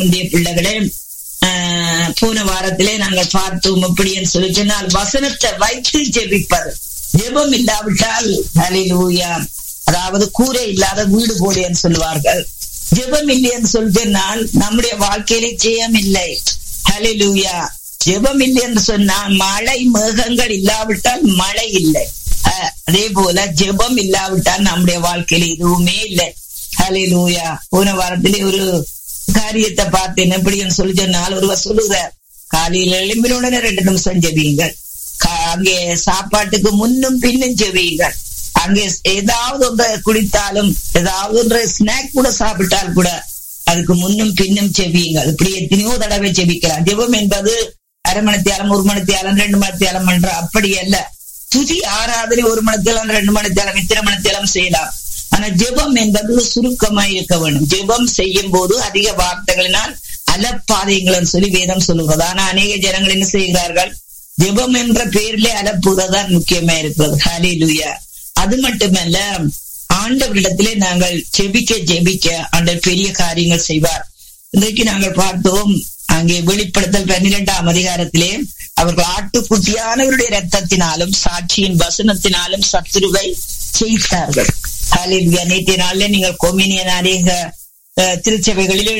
தேவனுடைய பிள்ளைகளே ஆஹ், போன வாரத்திலே நாங்கள் பார்த்தோம் எப்படின்னு சொல்லி சொன்னால் வசனத்தை வைத்து ஜெபிப்பது ஜெபம் இல்லாவிட்டால் ஹalleluya அதாவது கூரை இல்லாத வீடு போலேன்னு சொல்லுவார்கள் ஜெபம் இல்லைன்னு சொல்லி சொன்னால் நம்முடைய வாழ்க்கையிலே ஜெயம் இல்லை ஹalleluya ஜெபம் இல்லை என்று சொன்னால் மழை மேகங்கள் இல்லாவிட்டால் மழை இல்லை அஹ், அதே போல ஜெபம் இல்லாவிட்டால் நம்முடைய வாழ்க்கையில எதுவுமே இல்லை ஹalleluya போன வாரத்திலே ஒரு காரியத்தை பார்த்தேன் எப்படின்னு சொல்லி சொன்னால் ஒருவர் சொல்லுகிறார் காலையில் எழும்பினுடனே ரெண்டு நிமிஷம் ஜெபியுங்கள் கா- அங்கே சாப்பாட்டுக்கு முன்னும் பின்னும் ஜெபியுங்கள் அங்கே ஏதாவது ஒன்றை குடித்தாலும் ஏதாவது ஒன்றை ஸ்நாக் கூட சாப்பிட்டால் கூட அதுக்கு முன்னும் பின்னும் செவியுங்கள் இப்படி எத்தனையோ தடவை செபிக்கலாம் ஜெபம் என்பது அரை மணித்தியாலம் ஒரு மணித்தியாலம் ரெண்டு மணித்தியாலம் என்ற அப்படி அல்ல துதி ஆராதனை ஒரு மணித்தியாலம் ரெண்டு மணித்தியாலம் இத்தனை மணித்தியாலம் செய்யலாம் ஆனா ஜெபம் என்பது சுருக்கமாய் இருக்க வேண்டும் ஜெபம் செய்யும் போது அதிக வார்த்தைகளினால் அலப்பாதைங்கள் சொல்லி வேதம் சொல்லுகிறது ஆனா அநேக ஜனங்கள் என்ன செய்கிறார்கள் ஜெபம் என்ற பெயரிலே அலப்புறதான் முக்கியமா இருக்கிறது ஹalleluya அது மட்டுமல்ல ஆண்டவரிடத்திலே நாங்கள் ஜெபிக்க ஜெபிக்க ஆண்டவர் பெரிய காரியங்கள் செய்வார் இன்றைக்கு நாங்கள் பார்த்தோம் அங்கே வெளிப்படுத்தல் பன்னிரெண்டாம் அதிகாரத்திலே அவர்கள் ஆட்டுக்குட்டியானவருடைய ரத்தத்தினாலும் சாட்சியின் வசனத்தினாலும் சத்துருவை ஜெயித்தார்கள் ஹalleluya நேற்றைய நாளிலே நீங்கள் கொமினியன் அநேக அஹ், திருச்சபைகளிலே